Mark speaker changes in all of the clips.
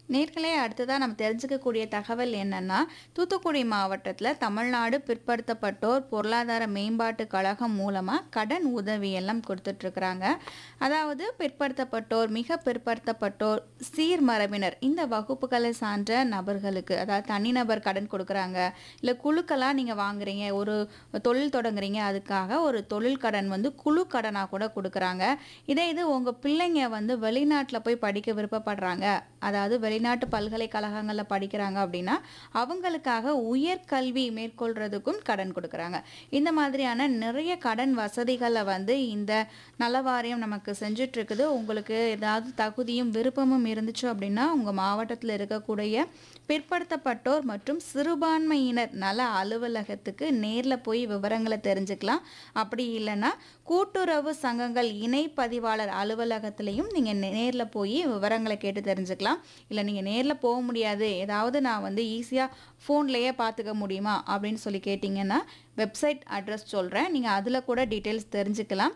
Speaker 1: நேர்களே அடுத்ததாக நம்ம தெரிஞ்சுக்கக்கூடிய தகவல் என்னன்னா தூத்துக்குடி மாவட்டத்தில் தமிழ்நாடு பிற்படுத்தப்பட்டோர் பொருளாதார மேம்பாட்டு கழகம் மூலமாக கடன் உதவி எல்லாம் கொடுத்துட்ருக்குறாங்க அதாவது பிற்படுத்தப்பட்டோர் மிக பிற்படுத்தப்பட்டோர் சீர்மரபினர் இந்த வகுப்புகளை சார்ந்த நபர்களுக்கு அதாவது தனிநபர் கடன் கொடுக்குறாங்க இல்லை குழுக்களாக நீங்கள் வாங்குறீங்க ஒரு தொழில் தொடங்குறீங்க அதுக்காக ஒரு தொழில் கடன் வந்து குழு கடனாக கூட கொடுக்குறாங்க இதே இது உங்கள் பிள்ளைங்க வந்து வெளிநாட்டில் போய் படிக்க விருப்பப்படுறாங்க அதாவது வெளிநாட்டு பல்கலைக்கழகங்களில் படிக்கிறாங்க அப்படின்னா அவங்களுக்காக உயர்கல்வி மேற்கொள்றதுக்கும் கடன் கொடுக்குறாங்க இந்த மாதிரியான நிறைய கடன் வசதிகளை வந்து இந்த நலவாரியம் நமக்கு செஞ்சுட்டு இருக்குது உங்களுக்கு ஏதாவது தகுதியும் விருப்பமும் இருந்துச்சு அப்படின்னா உங்கள் மாவட்டத்தில் இருக்கக்கூடிய பிற்படுத்தப்பட்டோர் மற்றும் சிறுபான்மையினர் நல அலுவலகத்துக்கு நேரில் போய் விவரங்களை தெரிஞ்சுக்கலாம் அப்படி இல்லைன்னா கூட்டுறவு சங்கங்கள் இணை பதிவாளர் அலுவலகத்திலையும் நீங்கள் நேரில் போய் விவரங்களை கேட்டு தெரிஞ்சுக்கலாம் இல்லை நீங்கள் நேரில் போக முடியாது ஏதாவது நான் வந்து ஈஸியாக ஃபோன்லேயே பார்த்துக்க முடியுமா அப்படின்னு சொல்லி கேட்டிங்கன்னா வெப்சைட் அட்ரஸ் சொல்கிறேன் நீங்கள் அதில் கூட டீட்டெயில்ஸ் தெரிஞ்சுக்கலாம்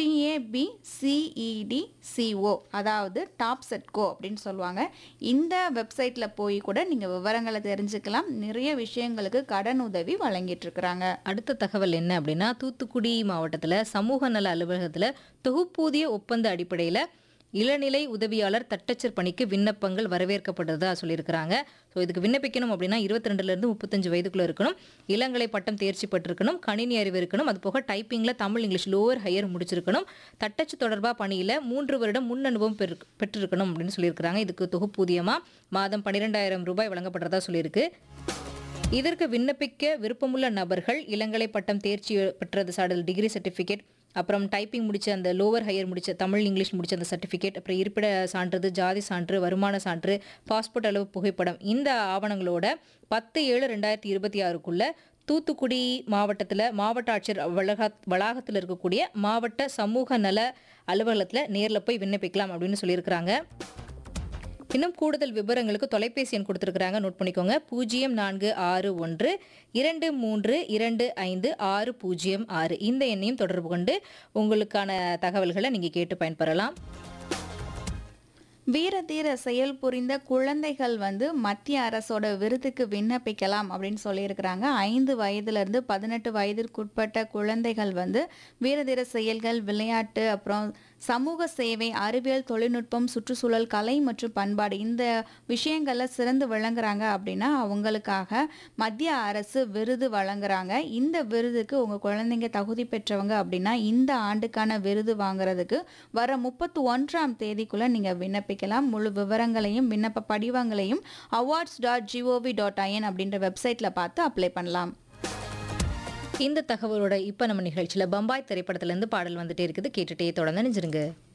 Speaker 1: டிஏபிசிஇடிசிஓ அதாவது டாப் செட்கோ அப்படின்னு சொல்லுவாங்க இந்த வெப்சைட்டில் போய் கூட நீங்கள் விவரங்களை தெரிஞ்சுக்கலாம் நிறைய விஷயங்களுக்கு கடன் உதவி வழங்கிட்டு இருக்கிறாங்க
Speaker 2: அடுத்த தகவல் என்ன அப்படின்னா தூத்துக்குடி மாவட்டத்தில் சமூக நல அலுவலகத்தில் தொகுப்பூதிய ஒப்பந்த அடிப்படையில் இளநிலை உதவியாளர் தட்டச்சர் பணிக்கு விண்ணப்பங்கள் வரவேற்கப்படுறதா சொல்லியிருக்கிறாங்க ஸோ இதுக்கு விண்ணப்பிக்கணும் அப்படின்னா இருபத்தி ரெண்டுலேருந்து முப்பத்தஞ்சு வயதுக்குள்ளே இருக்கணும் இளங்கலை பட்டம் தேர்ச்சி பெற்றிருக்கணும் கணினி அறிவு இருக்கணும் அது போக டைப்பிங்கில் தமிழ் இங்கிலீஷ் லோவர் ஹையர் முடிச்சிருக்கணும் தட்டச்சு தொடர்பாக பணியில் மூன்று வருடம் முன் அனுபவம் பெரு பெற்றிருக்கணும் அப்படின்னு சொல்லியிருக்கிறாங்க இதுக்கு தொகுப்பூதியமாக மாதம் பன்னிரெண்டாயிரம் ரூபாய் வழங்கப்படுறதா சொல்லியிருக்கு இதற்கு விண்ணப்பிக்க விருப்பமுள்ள நபர்கள் இளங்கலை பட்டம் தேர்ச்சி பெற்றது சாடல் டிகிரி சர்டிஃபிகேட் அப்புறம் டைப்பிங் முடிச்ச அந்த லோவர் ஹையர் முடிச்ச தமிழ் இங்கிலீஷ் முடிச்ச அந்த சர்டிஃபிகேட் அப்புறம் இருப்பிட சான்றிதழ் ஜாதி சான்று வருமான சான்று பாஸ்போர்ட் அளவு புகைப்படம் இந்த ஆவணங்களோட பத்து ஏழு ரெண்டாயிரத்தி இருபத்தி ஆறுக்குள்ள தூத்துக்குடி மாவட்டத்தில் மாவட்ட ஆட்சியர் வளாக வளாகத்தில் இருக்கக்கூடிய மாவட்ட சமூக நல அலுவலகத்தில் நேரில் போய் விண்ணப்பிக்கலாம் அப்படின்னு சொல்லியிருக்கிறாங்க இன்னும் கூடுதல் விவரங்களுக்கு தொலைபேசி எண் கொடுத்துருக்குறாங்க நோட் பண்ணிக்கோங்க பூஜ்ஜியம் நான்கு ஆறு ஒன்று இரண்டு மூன்று இரண்டு ஐந்து ஆறு பூஜ்ஜியம் ஆறு இந்த எண்ணையும் தொடர்பு கொண்டு உங்களுக்கான தகவல்களை நீங்கள் கேட்டு பயன்பெறலாம்
Speaker 1: வீரதீர செயல் புரிந்த குழந்தைகள் வந்து மத்திய அரசோட விருதுக்கு விண்ணப்பிக்கலாம் அப்படின்னு சொல்லியிருக்கிறாங்க ஐந்து வயதுலேருந்து பதினெட்டு வயதிற்குட்பட்ட குழந்தைகள் வந்து வீரதீர செயல்கள் விளையாட்டு அப்புறம் சமூக சேவை அறிவியல் தொழில்நுட்பம் சுற்றுச்சூழல் கலை மற்றும் பண்பாடு இந்த விஷயங்களில் சிறந்து விளங்குறாங்க அப்படின்னா அவங்களுக்காக மத்திய அரசு விருது வழங்குறாங்க இந்த விருதுக்கு உங்கள் குழந்தைங்க தகுதி பெற்றவங்க அப்படின்னா இந்த ஆண்டுக்கான விருது வாங்குறதுக்கு வர முப்பத்தி ஒன்றாம் தேதிக்குள்ளே நீங்கள் விண்ணப்பிக்கலாம் முழு விவரங்களையும் விண்ணப்ப படிவங்களையும் awards dot GOV dot IN அப்படின்ற வெப்சைட்டில் பார்த்து அப்ளை பண்ணலாம்
Speaker 2: இந்த தகவலோட இப்போ நம்ம நிகழ்ச்சியில் பம்பாய் திரைப்படத்துலேருந்து பாடல் வந்துட்டே இருக்குது கேட்டுட்டே தொடர்ந்து நினைச்சிருங்க